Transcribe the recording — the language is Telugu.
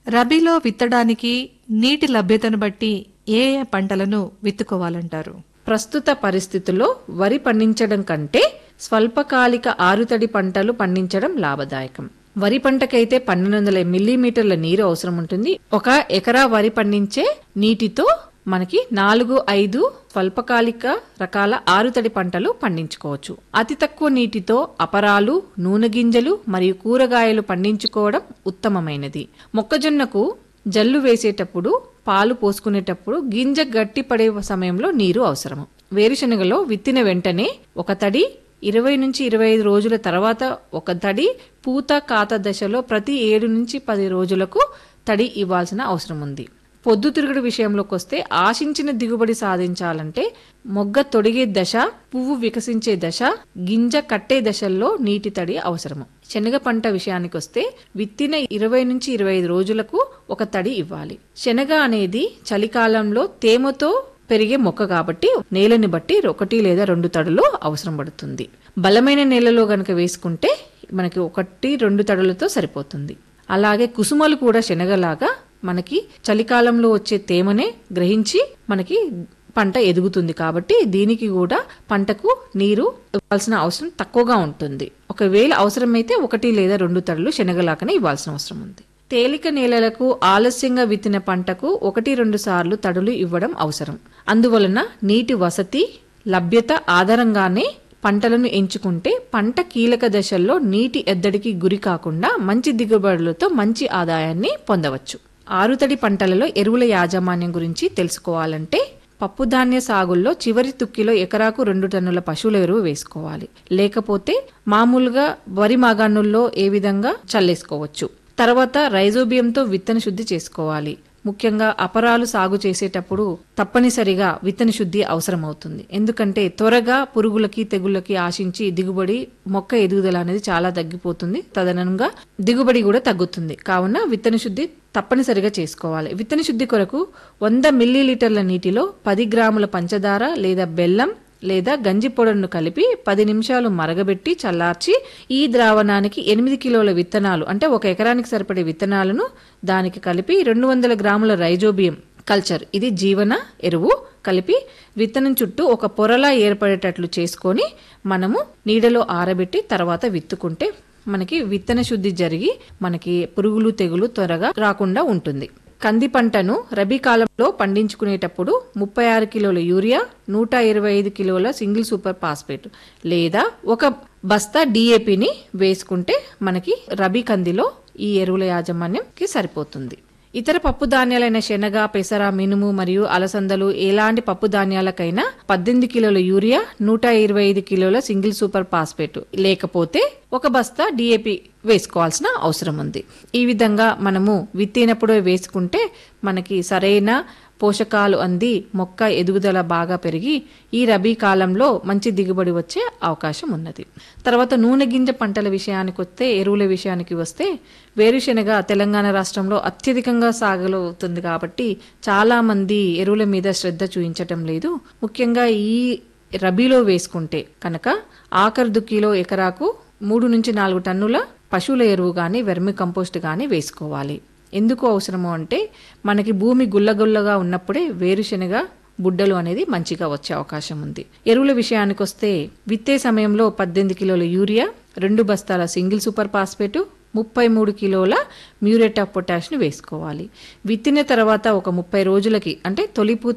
రబీలో విత్తడానికి నీటి లభ్యతను బట్టి ఏ ఏ పంటలను విత్తుకోవాలంటారు ప్రస్తుత పరిస్థితుల్లో వరి పండించడం కంటే స్వల్పకాలిక ఆరుతడి పంటలు పండించడం లాభదాయకం వరి పంటకైతే పన్నెండు వందల మిల్లీమీటర్ల నీరు అవసరం ఉంటుంది ఒక ఎకరా వరి పండించే నీటితో మనకి నాలుగు ఐదు స్వల్పకాలిక రకాల ఆరుతడి పంటలు పండించుకోవచ్చు అతి తక్కువ నీటితో అపరాలు నూనె గింజలు మరియు కూరగాయలు పండించుకోవడం ఉత్తమమైనది మొక్కజొన్నకు జల్లు వేసేటప్పుడు పాలు పోసుకునేటప్పుడు గింజ గట్టి పడే సమయంలో నీరు అవసరము వేరుశనగలో విత్తిన వెంటనే ఒక తడి ఇరవై నుంచి ఇరవై ఐదు రోజుల తర్వాత ఒక తడి పూత కాత దశలో ప్రతి ఏడు నుంచి పది రోజులకు తడి ఇవ్వాల్సిన అవసరం ఉంది పొద్దుతిరుగుడు విషయంలోకి వస్తే ఆశించిన దిగుబడి సాధించాలంటే మొగ్గ తొడిగే దశ పువ్వు వికసించే దశ గింజ కట్టే దశల్లో నీటి తడి అవసరము శనగ పంట విషయానికి వస్తే విత్తిన ఇరవై నుంచి ఇరవై ఐదు రోజులకు ఒక తడి ఇవ్వాలి శనగ అనేది చలికాలంలో తేమతో పెరిగే మొక్క కాబట్టి నేలని బట్టి ఒకటి లేదా రెండు తడులు అవసరం పడుతుంది బలమైన నేలలో గనక వేసుకుంటే మనకి ఒకటి రెండు తడులతో సరిపోతుంది అలాగే కుసుమలు కూడా శనగలాగా మనకి చలికాలంలో వచ్చే తేమనే గ్రహించి మనకి పంట ఎదుగుతుంది కాబట్టి దీనికి కూడా పంటకు నీరు ఇవ్వాల్సిన అవసరం తక్కువగా ఉంటుంది ఒకవేళ అవసరమైతే ఒకటి లేదా రెండు తడులు శనగలాగానే ఇవ్వాల్సిన అవసరం ఉంది తేలిక నేలలకు ఆలస్యంగా విత్తిన పంటకు ఒకటి రెండు సార్లు తడులు ఇవ్వడం అవసరం అందువలన నీటి వసతి లభ్యత ఆధారంగానే పంటలను ఎంచుకుంటే పంట కీలక దశల్లో నీటి ఎద్దడికి గురి కాకుండా మంచి దిగుబడులతో మంచి ఆదాయాన్ని పొందవచ్చు ఆరుతడి పంటలలో ఎరువుల యాజమాన్యం గురించి తెలుసుకోవాలంటే పప్పుధాన్య సాగుల్లో చివరి తుక్కిలో ఎకరాకు రెండు టన్నుల పశువుల ఎరువు వేసుకోవాలి లేకపోతే మామూలుగా వరి మాగాణుల్లో ఏ విధంగా చల్లేసుకోవచ్చు తర్వాత రైజోబియంతో విత్తన శుద్ధి చేసుకోవాలి ముఖ్యంగా అపరాలు సాగు చేసేటప్పుడు తప్పనిసరిగా విత్తన శుద్ధి అవసరమవుతుంది ఎందుకంటే త్వరగా పురుగులకి తెగుళ్ళకి ఆశించి దిగుబడి మొక్క ఎదుగుదల అనేది చాలా తగ్గిపోతుంది తదనంగా దిగుబడి కూడా తగ్గుతుంది కావున విత్తన శుద్ధి తప్పనిసరిగా చేసుకోవాలి విత్తన శుద్ధి కొరకు వంద మిల్లీలీటర్ల నీటిలో పది గ్రాముల పంచదార లేదా బెల్లం లేదా గంజి పొడను కలిపి పది నిమిషాలు మరగబెట్టి చల్లార్చి ఈ ద్రావణానికి ఎనిమిది కిలోల విత్తనాలు అంటే ఒక ఎకరానికి సరిపడే విత్తనాలను దానికి కలిపి రెండు వందల గ్రాముల రైజోబియం కల్చర్ ఇది జీవన ఎరువు కలిపి విత్తనం చుట్టూ ఒక పొరలా ఏర్పడేటట్లు చేసుకొని మనము నీడలో ఆరబెట్టి తర్వాత విత్తుకుంటే మనకి విత్తన శుద్ధి జరిగి మనకి పురుగులు తెగులు త్వరగా రాకుండా ఉంటుంది కంది పంటను రబీ కాలంలో పండించుకునేటప్పుడు ముప్పై ఆరు కిలోల యూరియా నూట ఇరవై ఐదు కిలోల సింగిల్ సూపర్ ఫాస్ఫేట్ లేదా ఒక బస్తా డిఏపిని వేసుకుంటే మనకి రబీ కందిలో ఈ ఎరువుల యాజమాన్యంకి సరిపోతుంది ఇతర పప్పు ధాన్యాలైన శనగ పెసర మినుము మరియు అలసందలు ఎలాంటి పప్పు ధాన్యాలకైనా పద్దెనిమిది కిలోల యూరియా నూట ఇరవై ఐదు కిలోల సింగిల్ సూపర్ ఫాస్ఫేట్ లేకపోతే ఒక బస్తా డిఏపి వేసుకోవాల్సిన అవసరం ఉంది ఈ విధంగా మనము విత్తినప్పుడు వేసుకుంటే మనకి సరైన పోషకాలు అంది మొక్క ఎదుగుదల బాగా పెరిగి ఈ రబీ కాలంలో మంచి దిగుబడి వచ్చే అవకాశం ఉన్నది తర్వాత నూనె గింజ పంటల విషయానికి వస్తే ఎరువుల విషయానికి వస్తే వేరుశెనగ తెలంగాణ రాష్ట్రంలో అత్యధికంగా సాగులవుతుంది కాబట్టి చాలా మంది ఎరువుల మీద శ్రద్ధ చూపించటం లేదు ముఖ్యంగా ఈ రబీలో వేసుకుంటే కనుక ఆఖరి దుక్కిలో ఎకరాకు మూడు నుంచి నాలుగు టన్నుల పశువుల ఎరువు కానీ వెర్మి కంపోస్ట్ కానీ వేసుకోవాలి ఎందుకు అవసరము అంటే మనకి భూమి గుల్లగుల్లగా ఉన్నప్పుడే వేరుశెనగ బుడ్డలు అనేది మంచిగా వచ్చే అవకాశం ఉంది ఎరువుల విషయానికి వస్తే విత్తే సమయంలో పద్దెనిమిది కిలోల యూరియా రెండు బస్తాల సింగిల్ సూపర్ ఫాస్ఫేటు ముప్పై మూడు కిలోల మ్యూరేట్ ఆఫ్ పొటాష్ను వేసుకోవాలి విత్తిన తర్వాత ఒక ముప్పై రోజులకి అంటే తొలిపూత